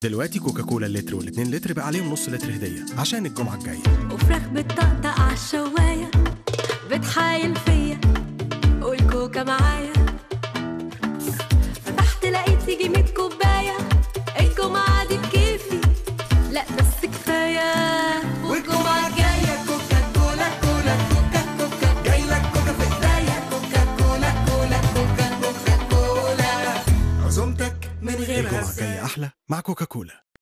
دلوقتي كوكاكولا اللتر والاتنين لتر بقى عليهم نص لتر هدية عشان الجمعة الجاية وفراخ بتطقطق عالشواية بتحايل فيا والكوكا معايا فتحت لقيت يجي 100 كوباية الجمعة دي بكيفي لا بس كفاية والجمعة الجاية كوكا كولا كولا كوكا كوكا جاي لك كوكا في ايديا كوكا كولا كولا كوكا كوكا كولا عزومتك من غير الجمعة هزايا الجاية أحلى مع كوكاكولا